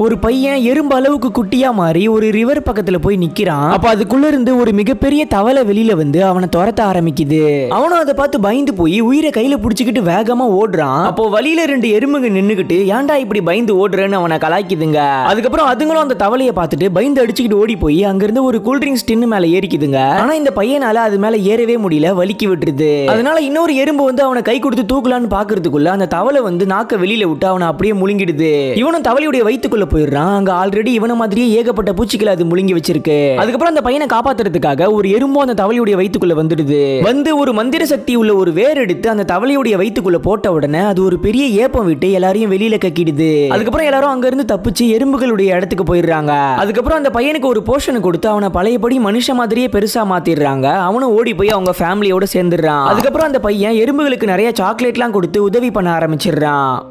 ஒரு பையன் எறும்பு அளவுக்கு குட்டியா மாறி ஒரு ரிவர் பக்கத்துல போய் நிக்கிறான் அப்ப அதுக்குள்ள இருந்து ஒரு மிகப்பெரிய தவளை வெளியில வந்து அவனை துரத்த ஆரம்பிக்குது அவனும் அதை பார்த்து பயந்து போய் உயிரை கையில புடிச்சுக்கிட்டு வேகமா ஓடுறான் அப்போ வழியில ரெண்டு எறும்புங்க நின்னுக்கிட்டு ஏன்டா இப்படி பயந்து ஓடுறேன்னு அவனை கலாய்க்குதுங்க அதுக்கப்புறம் அதுங்களும் அந்த தவளையை பார்த்துட்டு பயந்து அடிச்சுக்கிட்டு ஓடி போய் அங்கிருந்து ஒரு கூல்ட்ரிங்க்ஸ் டின்னு மேல ஏறிக்குதுங்க ஆனா இந்த பையனால அது மேல ஏறவே முடியல வலிக்கி விட்டுருது அதனால இன்னொரு எறும்பு வந்து அவனை கை கொடுத்து தூக்கலான்னு பாக்குறதுக்குள்ள அந்த தவளை வந்து நாக்க வெளியில விட்டு அவனை அப்படியே முழுங்கிடுது இவனும் தவளையுடைய வயித்துக்குள்ள போயிடுறான் அங்க ஆல்ரெடி இவன மாதிரியே ஏகப்பட்ட பூச்சிகளை அது முழுங்கி வச்சிருக்கு அதுக்கப்புறம் அந்த பையனை காப்பாத்துறதுக்காக ஒரு எறும்பும் அந்த தவளையுடைய வயித்துக்குள்ள வந்துடுது வந்து ஒரு மந்திர சக்தி உள்ள ஒரு வேர் எடுத்து அந்த தவளையுடைய வயித்துக்குள்ள போட்ட உடனே அது ஒரு பெரிய ஏப்பம் விட்டு எல்லாரையும் வெளியில கக்கிடுது அதுக்கப்புறம் எல்லாரும் அங்க இருந்து தப்பிச்சு எறும்புகளுடைய இடத்துக்கு போயிடுறாங்க அதுக்கப்புறம் அந்த பையனுக்கு ஒரு போர்ஷனை கொடுத்து அவனை பழையபடி மனுஷ மாதிரியே பெருசா மாத்திடுறாங்க அவனும் ஓடி போய் அவங்க ஃபேமிலியோட சேர்ந்துடுறான் அதுக்கப்புறம் அந்த பையன் எறும்புகளுக்கு நிறைய சாக்லேட்லாம் கொடுத்து உதவி பண்ண ஆரம்பிச்சிடுறான்